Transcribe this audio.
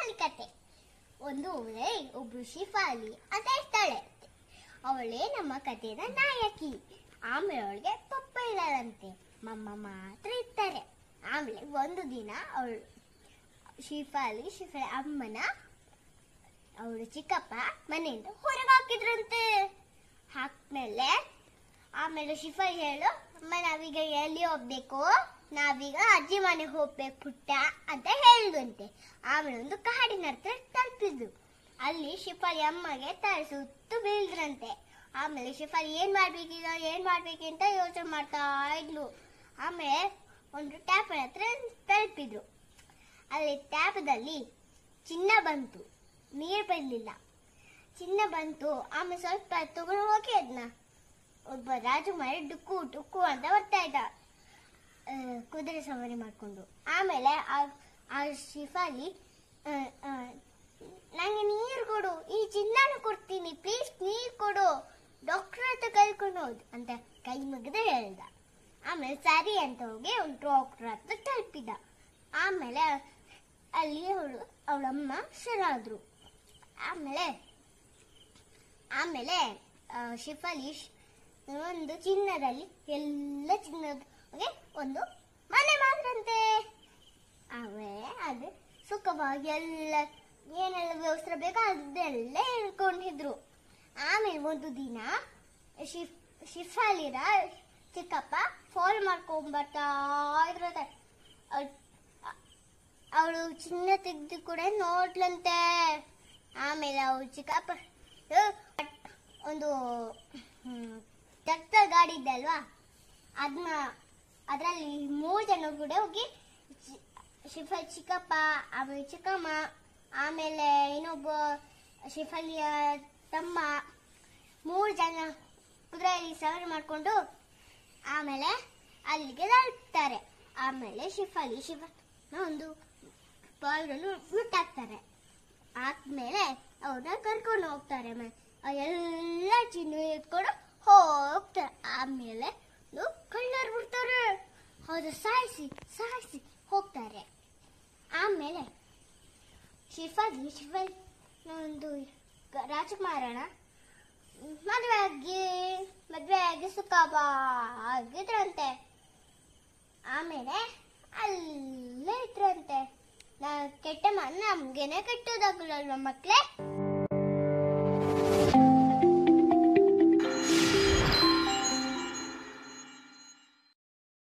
ಶಿಫಾಲಿ ಕತೆ ಒಂದು ಊರಲ್ಲಿ ಒಬ್ಳು ಶಿಫಾಲಿ ಅಂತ ಇರ್ತಾಳೆ ಅವಳೇ ನಮ್ಮ ಕಥೆಯ ನಾಯಕಿ ಆಮೇಲೆ ಅವಳಿಗೆ ಪಪ್ಪ ಇರಲ್ಲಂತೆ ಮಮ್ಮ ಮಾತ್ರ ಇರ್ತಾರೆ ಆಮೇಲೆ ಒಂದು ದಿನ ಅವಳು ಶಿಫಾಲಿ ಶಿಫಾಲಿ ಅಮ್ಮನ ಅವಳು ಚಿಕ್ಕಪ್ಪ ಮನೆಯಿಂದ ಹೊರಗೆ ಹಾಕಿದ್ರಂತೆ ಹಾಕ್ಮೇಲೆ ಆಮೇಲೆ ಶಿಫಾಲಿ ಹೇಳು ಅಮ್ಮ ನಾವೀಗ ಎಲ್ಲಿ ಹೋಗ್ಬೇಕು ನಾವೀಗ ಅಜ್ಜಿ ಮನೆಗೆ ಹೋಗ್ಬೇಕು ಪುಟ್ಟ ಅಂತ ಹೇಳಿದಂತೆ ಆಮೇಲೆ ಒಂದು ಕಾಡಿನ ಹತ್ರ ತಲುಪಿದ್ರು ಅಲ್ಲಿ ಶಿಫಾಲಿ ಅಮ್ಮಗೆ ತಲೆ ಸುತ್ತು ಬೀಳ್ದ್ರಂತೆ ಆಮೇಲೆ ಶಿಫಾಲಿ ಏನ್ ಮಾಡ್ಬೇಕೀಗ ಏನ್ ಮಾಡ್ಬೇಕು ಅಂತ ಯೋಚನೆ ಮಾಡ್ತಾ ಇದ್ಲು ಆಮೇಲೆ ಒಂದು ಟ್ಯಾಪ್ ಹತ್ರ ತಲುಪಿದ್ರು ಅಲ್ಲಿ ಟ್ಯಾಪದಲ್ಲಿ ಚಿನ್ನ ಬಂತು ನೀರು ಬರಲಿಲ್ಲ ಚಿನ್ನ ಬಂತು ಆಮೇಲೆ ಸ್ವಲ್ಪ ತಗೊಂಡು ಹೋಗಿ ಅದನ್ನ ಒಬ್ಬ ರಾಜಕುಮಾರಿ ಡುಕ್ಕು ಡುಕ್ಕು ಅಂತ ಬರ್ತಾ ಇದ್ದ ಆ, ಕುದುರೆ ಸವಾರಿ ಮಾಡ್ಕೊಂಡು ಆಮೇಲೆ ಆ- ಆ ಶಿಫಾಲಿ ಆ, ಆ, ನಂಗೆ ನೀರು ಕೊಡು ಈ ಚಿನ್ನನ ಕೊಡ್ತೀನಿ ಪ್ಲೀಸ್ ನೀರು ಕೊಡು ಡಾಕ್ಟರ್ ಹತ್ರ ಕರ್ಕೊಂಡು ಹೋದ್ ಅಂತ ಕೈ ಮುಗಿದು ಹೇಳ್ದ ಆಮೇಲೆ ಸರಿ ಅಂತ ಹೋಗಿ ಒಂದು ಡಾಕ್ಟರ್ ಹತ್ರ ತಲುಪಿದ ಆಮೇಲೆ ಅಲ್ಲಿ ಅವಳು ಅವಳಮ್ಮ ಶರಾದ್ರು ಆಮೇಲೆ ಆಮೇಲೆ ಆ, ಶಿಫಾಲಿ ಶ್- ಒಂದು ಚಿನ್ನದಲ್ಲಿ ಎಲ್ಲ ಚಿನ್ನದ ಒಂದು ಮನೆ ಮಾತ್ರಂತೆ ಆಮೇಲೆ ಅದು ಸುಖವಾಗಿ ಎಲ್ಲ ಏನೆಲ್ಲ ವ್ಯವಸ್ಥೆ ಬೇಕೋ ಅದೆಲ್ಲ ಹೇಳ್ಕೊಂಡಿದ್ರು ಆಮೇಲೆ ಒಂದು ದಿನ ಶಿಫ್ ಶಿಫಾಲಿರ ಚಿಕ್ಕಪ್ಪ ಫೋನ್ ಮಾಡ್ಕೊಂಡ್ ಬರ್ತಾ ಇದ್ರಂತೆ ಅವಳು ಚಿನ್ನ ತೆಗೆದು ಕೂಡ ನೋಡ್ಲಂತೆ ಆಮೇಲೆ ಅವಳು ಚಿಕ್ಕಪ್ಪ ಆ, ಒಂದು ಟ್ರಕ್ಟರ್ ಗಾಡಿ ಇದೆ ಅಲ್ವಾ ಅದನ್ನ ಅದರಲ್ಲಿ ಮೂರು ಜನ ಕೂಡ ಹೋಗಿ ಚಿ- ಶಿಫಲ್ ಚಿಕ್ಕಪ್ಪ ಆಮೇಲೆ ಚಿಕ್ಕಮ್ಮ ಆಮೇಲೆ ಇನ್ನೊಬ್ಬ ಶಿಫಲಿಯ ತಮ್ಮ ಮೂರು ಜನ ಕುದುರೆಯಲ್ಲಿ ಸವಾರಿ ಮಾಡಿಕೊಂಡು ಆಮೇಲೆ ಅಲ್ಲಿಗೆ ತಲುಪ್ತಾರೆ ಆಮೇಲೆ ಶಿಫಾಲಿ ಶಿಫ ಒಂದು ಬಾಲ್ಗಳನ್ನು ಬಿಟ್ಟಾಕ್ತಾರೆ ಆದ್ಮೇಲೆ ಅವ್ರನ್ನ ಕರ್ಕೊಂಡು ಹೋಗ್ತಾರೆ ಮ- ಆ ಎಲ್ಲ ಚಿನ್ನ ಎತ್ಕೊಂಡು ಹೋಗ್ತಾರೆ ಆಮೇಲೆ ಒಂದು ಕಳ್ಳರು ಬಿಡ್ತಾರೆ ಹೌದು ಸಾಯಿಸಿ ಸಾಯಿಸಿ ಹೋಗ್ತಾರೆ ಆಮೇಲೆ ಶಿಫಾಲಿ ಶಿಫಾಲಿ ಒಂದು ಗ- ರಾಜಕುಮಾರನ ಮದುವೆ ಆಗಿ ಮದುವೆ ಆಗಿ ಸುಖ ಆಗಿದ್ರಂತೆ ಆಮೇಲೆ ಅಲ್ಲೇ ಇದ್ರಂತೆ ನಾ ಕೆಟ್ಟ ಮನ ನಮ್ಗೇನೆ ಕೆಟ್ಟದಾಗಲ್ವ ಮಕ್ಳೇ